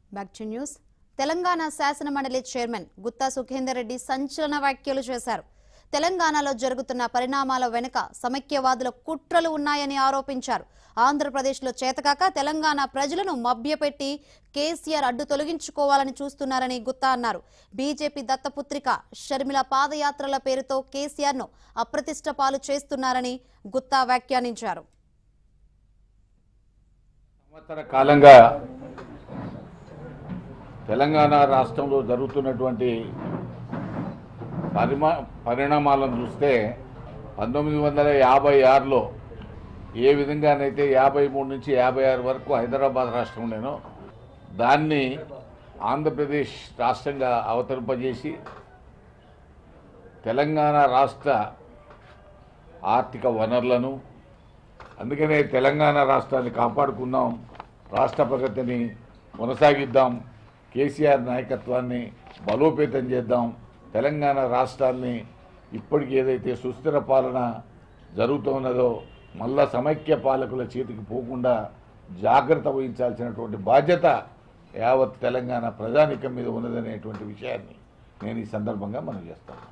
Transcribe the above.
back to news Telangana శాసన మండలి chairman Gutta Sukhender Reddy సంచలన వ్యాఖ్యలు చేశారు తెలంగాణలో జరుగుతున్న పరిణామాల వెనుక సమైక్యవాదుల కుట్రలు ఉన్నాయని ఆరోపించారు ఆంధ్రప్రదేశ్లో చేతకాక తెలంగాణ ప్రజలను మభ్యపెట్టి కేసీఆర్ అడ్డు తొలగించుకోవాలని చూస్తున్నారని గుత్తా అన్నారు బీజేపీ దత్తపుత్రిక షర్మిల పాదయాత్రల పేరుతో కేసీఆర్ను అప్రతిష్ట పాలు చేస్తున్నారని గుత్తా వ్యాఖ్యానించారు సంవత్సర కాలంగా తెలంగాణ రాష్ట్రంలో జరుగుతున్నటువంటి పరిమా పరిణామాలను చూస్తే పంతొమ్మిది వందల యాభై ఆరులో ఏ విధంగానైతే యాభై మూడు నుంచి యాభై ఆరు వరకు హైదరాబాద్ రాష్ట్రం ఉండేనో దాన్ని ఆంధ్రప్రదేశ్ రాష్ట్రంగా అవతరింపజేసి తెలంగాణ రాష్ట్ర ఆర్థిక వనరులను అందుకనే తెలంగాణ రాష్ట్రాన్ని కాపాడుకుందాం రాష్ట్ర ప్రగతిని కొనసాగిద్దాం కేసీఆర్ నాయకత్వాన్ని బలోపేతం చేద్దాం తెలంగాణ రాష్ట్రాన్ని ఇప్పటికి ఏదైతే సుస్థిర పాలన జరుగుతున్నదో మళ్ళా సమైక్య పాలకుల చేతికి పోకుండా జాగ్రత్త వహించాల్సినటువంటి బాధ్యత యావత్ తెలంగాణ ప్రజానికం మీద ఉన్నదనేటువంటి విషయాన్ని నేను ఈ సందర్భంగా మనం చేస్తాను